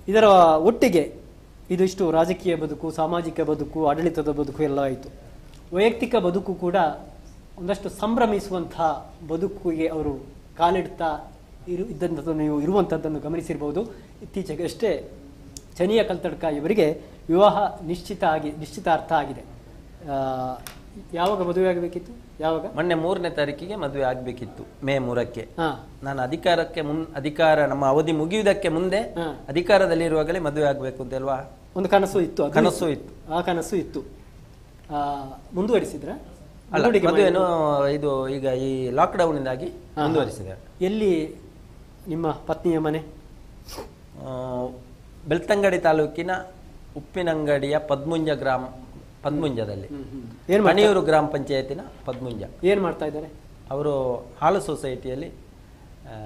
ಇದರ ಒಟ್ಟಿಗೆ ಇದಿಷ್ಟು ರಾಜಕೀಯ ಬದುಕು ಸಾಮಾಜಿಕ ಬದುಕು ಆಡಳಿತದ ಬದುಕು ಎಲ್ಲ ಆಯಿತು ವೈಯಕ್ತಿಕ ಬದುಕು ಕೂಡ ಒಂದಷ್ಟು ಸಂಭ್ರಮಿಸುವಂತಹ ಬದುಕಿಗೆ ಅವರು ಕಾಲಿಡ್ತಾ ಇರು ಇದ್ದಂಥದ್ದು ನೀವು ಇರುವಂಥದ್ದನ್ನು ಗಮನಿಸಿರ್ಬೋದು ಇತ್ತೀಚೆಗೆ ಅಷ್ಟೇ ಚನಿಯ ಕಲ್ತಡ್ಕ ಇವರಿಗೆ ವಿವಾಹ ನಿಶ್ಚಿತ ಆಗಿ ನಿಶ್ಚಿತಾರ್ಥ ಆಗಿದೆ ಆ, ಯಾವಾಗ ಮದುವೆ ಆಗಬೇಕಿತ್ತು ಯಾವಾಗ ಮೊನ್ನೆ ಮೂರನೇ ತಾರೀಕಿಗೆ ಮದುವೆ ಆಗ್ಬೇಕಿತ್ತು ಮೇ ಮೂರಕ್ಕೆ ಹಾ ನಾನು ಅಧಿಕಾರಕ್ಕೆ ಮುನ್ ಅಧಿಕಾರ ನಮ್ಮ ಅವಧಿ ಮುಗಿಯುವುದಕ್ಕೆ ಮುಂದೆ ಹಾ. ಅಧಿಕಾರದಲ್ಲಿರುವಾಗಲೇ ಮದುವೆ ಆಗ್ಬೇಕು ಅಂತ ಅಲ್ವಾ ಒಂದು ಕನಸು ಇತ್ತು ಅದು ಕನಸು ಇತ್ತು ಆ ಕನಸು ಇತ್ತು ಆ, ಮುಂದುವರಿಸಿದ್ರ ಅಲ್ಲ ಮುಂದೂಡಿಕೆ ಮದುವೆನು ಇದು ಈಗ ಈ ಲಾಕ್ಡೌನ್ ಇಂದಾಗಿ ಮುಂದುವರಿಸಿದೆ ಎಲ್ಲಿ ನಿಮ್ಮ ಪತ್ನಿಯ ಮನೆ ಆ, ಬೆಳ್ತಂಗಡಿ ತಾಲೂಕಿನ ಉಪ್ಪಿನಂಗಡಿಯ ಪದ್ಮುಂಜ ಗ್ರಾಮ ಪದ್ಮುಂಜದಲ್ಲಿ ಏನ್ ಮಾಡ್ತಾ ಮಣಿಯೂರು ಗ್ರಾಮ ಪಂಚಾಯತಿನ ಪದ್ಮುಂಜ ಏನ್ ಮಾಡ್ತಾ ಇದ್ದಾರೆ ಅವರು ಹಾಲು ಸೊಸೈಟಿಯಲ್ಲಿ ಆ,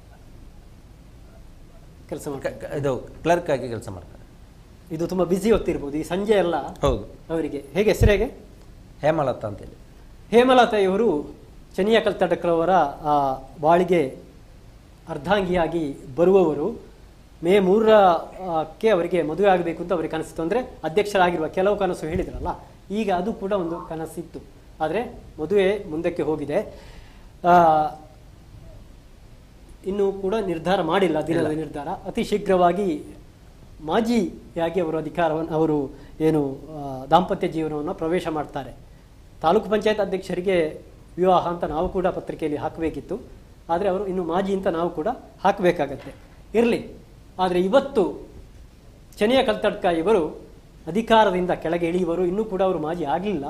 ಕೆಲಸ ಮಾಡ್ತಾ ಕ- ಕ- ಇದು ಕ್ಲರ್ಕ್ ಆಗಿ ಕೆಲಸ ಮಾಡ್ತಾರೆ ಇದು ತುಂಬಾ ಬಿಸಿ ಹೊತ್ತಿರ್ಬೋದು ಈ ಸಂಜೆ ಎಲ್ಲ ಹೌದು ಅವರಿಗೆ ಹೇಗೆ ಹೆಸರು ಹೇಗೆ ಹೇಮಲತಾ ಅಂತೇಳಿ ಹೇಮಲತಾಯಿಯವರು ಚನಿಯ ಕಲ್ತಡಕ್ರವರ ಆ ಬಾಳಿಗೆ ಅರ್ಧಾಂಗಿಯಾಗಿ ಬರುವವರು ಮೇ ಮೂರಕ್ಕೆ ಅವರಿಗೆ ಮದುವೆ ಆಗಬೇಕು ಅಂತ ಅವರಿಗೆ ಕನಸಿತ್ತು ಅಂದರೆ ಅಧ್ಯಕ್ಷರಾಗಿರುವ ಕೆಲವು ಕನಸು ಹೇಳಿದ್ರಲ್ಲ ಈಗ ಅದು ಕೂಡ ಒಂದು ಕನಸಿತ್ತು ಆದರೆ ಮದುವೆ ಮುಂದಕ್ಕೆ ಹೋಗಿದೆ ಆ, ಇನ್ನೂ ಕೂಡ ನಿರ್ಧಾರ ಮಾಡಿಲ್ಲ ದಿನದ ನಿರ್ಧಾರ ಅತಿ ಶೀಘ್ರವಾಗಿ ಮಾಜಿಯಾಗಿ ಅವರು ಅಧಿಕಾರವನ್ನು ಅವರು ಏನು ಆ, ದಾಂಪತ್ಯ ಜೀವನವನ್ನು ಪ್ರವೇಶ ಮಾಡ್ತಾರೆ ತಾಲೂಕು ಪಂಚಾಯತ್ ಅಧ್ಯಕ್ಷರಿಗೆ ವಿವಾಹ ಅಂತ ನಾವು ಕೂಡ ಪತ್ರಿಕೆಯಲ್ಲಿ ಹಾಕಬೇಕಿತ್ತು ಆದರೆ ಅವರು ಇನ್ನು ಮಾಜಿ ಅಂತ ನಾವು ಕೂಡ ಹಾಕಬೇಕಾಗತ್ತೆ ಇರಲಿ ಆದರೆ ಇವತ್ತು ಚನೆಯ ಕಲ್ತಡ್ಕ ಇವರು ಅಧಿಕಾರದಿಂದ ಕೆಳಗೆ ಇಳಿಯುವರು ಇನ್ನೂ ಕೂಡ ಅವರು ಮಾಜಿ ಆಗಲಿಲ್ಲ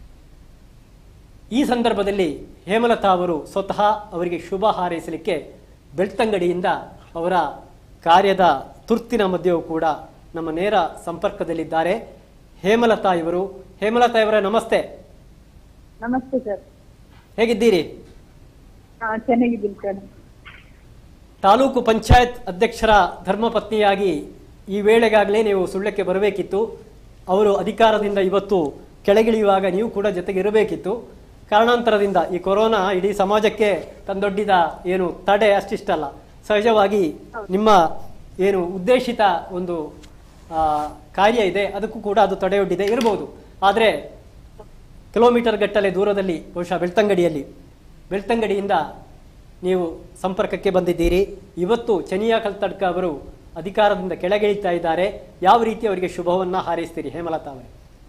ಈ ಸಂದರ್ಭದಲ್ಲಿ ಹೇಮಲತಾ ಅವರು ಸ್ವತಃ ಅವರಿಗೆ ಶುಭ ಹಾರೈಸಲಿಕ್ಕೆ ಬೆಳ್ತಂಗಡಿಯಿಂದ ಅವರ ಕಾರ್ಯದ ತುರ್ತಿನ ಮಧ್ಯೆಯೂ ಕೂಡ ನಮ್ಮ ನೇರ ಸಂಪರ್ಕದಲ್ಲಿದ್ದಾರೆ ಹೇಮಲತಾ ಇವರು ಹೇಮಲತಾ ಇವರ ನಮಸ್ತೆ ನಮಸ್ತೆ ಸರ್ ಹೇಗಿದ್ದೀರಿ ಹಾ ಚೆನ್ನಾಗಿದ್ದೀನಿ ಸರ್ ತಾಲೂಕು ಪಂಚಾಯತ್ ಅಧ್ಯಕ್ಷರ ಧರ್ಮಪತ್ನಿಯಾಗಿ ಈ ವೇಳೆಗಾಗಲೇ ನೀವು ಸುಳ್ಳಕ್ಕೆ ಬರಬೇಕಿತ್ತು ಅವರು ಅಧಿಕಾರದಿಂದ ಇವತ್ತು ಕೆಳಗಿಳಿಯುವಾಗ ನೀವು ಕೂಡ ಜೊತೆಗೆ ಇರಬೇಕಿತ್ತು ಕಾರಣಾಂತರದಿಂದ ಈ ಕೊರೋನಾ ಇಡೀ ಸಮಾಜಕ್ಕೆ ತಂದೊಡ್ಡಿದ ಏನು ತಡೆ ಅಷ್ಟಿಷ್ಟಲ್ಲ ಸಹಜವಾಗಿ ನಿಮ್ಮ ಏನು ಉದ್ದೇಶಿತ ಒಂದು ಆ, ಕಾರ್ಯ ಇದೆ ಅದಕ್ಕೂ ಕೂಡ ಅದು ತಡೆಯೊಡ್ಡಿದೆ ಇರಬಹುದು ಆದರೆ ಕಿಲೋಮೀಟರ್ ಗಟ್ಟಲೆ ದೂರದಲ್ಲಿ ಬಹುಶಃ ಬೆಳ್ತಂಗಡಿಯಲ್ಲಿ ಬೆಳ್ತಂಗಡಿಯಿಂದ ನೀವು ಸಂಪರ್ಕಕ್ಕೆ ಬಂದಿದ್ದೀರಿ ಇವತ್ತು ಚನಿಯಾ ಕಲ್ತಡ್ಕ ಅವರು ಅಧಿಕಾರದಿಂದ ಕೆಳಗಿಳಿತಾ ಇದ್ದಾರೆ ಯಾವ ರೀತಿ ಅವರಿಗೆ ಶುಭವನ್ನ ಹಾರೈಸ್ತೀರಿ ಹೇಮಲತಾ ಅವರೇ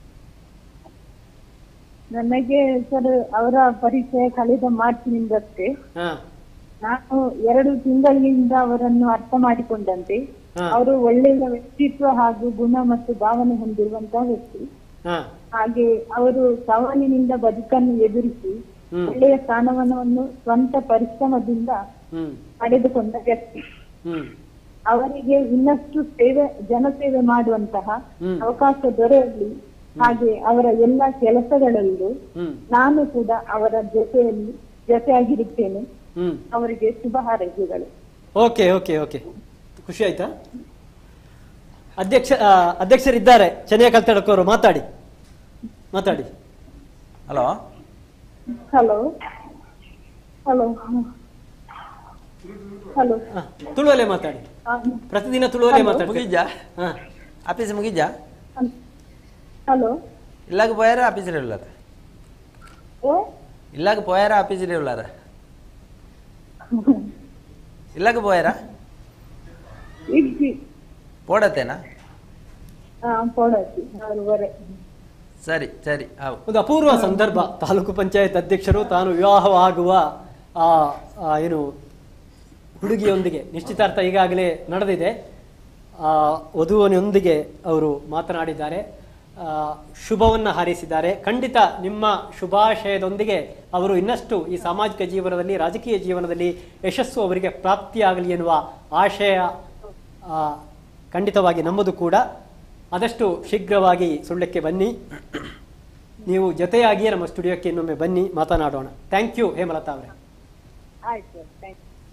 ನನಗೆ ಸರ್ ಅವರ ಪರಿಚಯ ಕಳೆದ ಮಾರ್ಚ್ನಿಂದಷ್ಟೇ ಹಾ ನಾನು ಎರಡು ತಿಂಗಳಿನಿಂದ ಅವರನ್ನು ಅರ್ಥ ಮಾಡಿಕೊಂಡಂತೆ ಹಾ. ಅವರು ಒಳ್ಳೆಯ ವ್ಯಕ್ತಿತ್ವ ಹಾಗೂ ಗುಣ ಮತ್ತು ಭಾವನೆ ಹೊಂದಿರುವಂತಹ ವ್ಯಕ್ತಿ ಹಾ ಹಾಗೆ ಅವರು ಸವಾಲಿನಿಂದ ಬದುಕನ್ನು ಎದುರಿಸಿ ಹ್ಮ್. ಒಳ್ಳೆಯ ಸ್ಥಾನಮಾನವನ್ನು ಸ್ವಂತ ಪರಿಶ್ರಮದಿಂದ ಹ್ಮ್ ಪಡೆದುಕೊಂಡ ವ್ಯಕ್ತಿ ಹ್ಮ್ ಅವರಿಗೆ ಇನ್ನಷ್ಟು ಸೇವೆ ಜನಸೇವೆ ಮಾಡುವಂತಹ ಹ್ಮ್. ಅವಕಾಶ ದೊರೆಯಲಿ ಹಾಗೆ ಅವರ ಎಲ್ಲ ಕೆಲಸಗಳಲ್ಲೂ ಹ್ಮ್ ನಾನು ಕೂಡ ಅವರ ಜೊತೆಯಲ್ಲಿ ಜೊತೆಯಾಗಿರುತ್ತೇನೆ ಹ್ಮ್ ಅವರಿಗೆ ಶುಭ ಹಾರೈಕೆಗಳು ಓಕೆ ಓಕೆ ಓಕೆ ಖುಷಿ ಆಯ್ತಾ ಅಧ್ಯಕ್ಷ ಆ, ಅಧ್ಯಕ್ಷರಿದ್ದಾರೆ ಚನಿಯಾ ಕಲ್ತಡ್ಕ ಅವರು ಮಾತಾಡಿ ಮಾತಾಡಿ ಹಲೋ ಹಲೋ ಹಲೋ ಹಲೋ ಹಾ, ತುಳುವಲ್ಲೇ ಮಾತಾಡಿ ಪ್ರತಿದಿನ ತುಳುವಲ್ಲೇ ಮಾತಾಡಿ ಮುಗಿಜಾ ಹಾ ಆಫೀಸ್ ಮುಗಿಜಾ ಹಲೋ ಇಲ್ಲಾಗ ಪೋಯಾರ ಆಫೀಸಲ್ಲಿ ಉಳ್ಳಾರ ಓ ಇಲ್ಲಾಗ ಪೋಯಾರ ಆಫೀಸಲ್ಲಿ ಉಳ್ಳಾರ ಇಲ್ಲಾಗ ಪೋಯಾರ ಇಡ್ಲಿ ಪೋಡತ್ತೇನಾ ಹಾ ಕೊಡತಿ ಆರೂವರೆ ಸರಿ ಸರಿ ಹೌದು ಒಂದು ಅಪೂರ್ವ ಸಂದರ್ಭ ತಾಲೂಕು ಪಂಚಾಯತ್ ಅಧ್ಯಕ್ಷರು ತಾನು ವಿವಾಹವಾಗುವ ಆ ಆ ಏನು ಹುಡುಗಿಯೊಂದಿಗೆ ನಿಶ್ಚಿತಾರ್ಥ ಈಗಾಗಲೇ ನಡೆದಿದೆ ಆ ವಧುವನೊಂದಿಗೆ ಅವರು ಮಾತನಾಡಿದ್ದಾರೆ ಆ, ಶುಭವನ್ನ ಹಾರೈಸಿದ್ದಾರೆ ಖಂಡಿತ ನಿಮ್ಮ ಶುಭಾಶಯದೊಂದಿಗೆ ಅವರು ಇನ್ನಷ್ಟು ಈ ಸಾಮಾಜಿಕ ಜೀವನದಲ್ಲಿ ರಾಜಕೀಯ ಜೀವನದಲ್ಲಿ ಯಶಸ್ಸು ಅವರಿಗೆ ಪ್ರಾಪ್ತಿಯಾಗಲಿ ಎನ್ನುವ ಆಶಯ ಆ, ಖಂಡಿತವಾಗಿ ನಮ್ಮದು ಕೂಡ ಆದಷ್ಟು ಶೀಘ್ರವಾಗಿ ಸುಳ್ಳಕ್ಕೆ ಬನ್ನಿ ನೀವು ಜೊತೆಯಾಗಿಯೇ ನಮ್ಮ ಸ್ಟುಡಿಯೋಕ್ಕೆ ಇನ್ನೊಮ್ಮೆ ಬನ್ನಿ ಮಾತನಾಡೋಣ ಥ್ಯಾಂಕ್ ಯು ಹೇಮಲತಾ ಅವರೇ ಆಯ್ತು ಥ್ಯಾಂಕ್ ಯು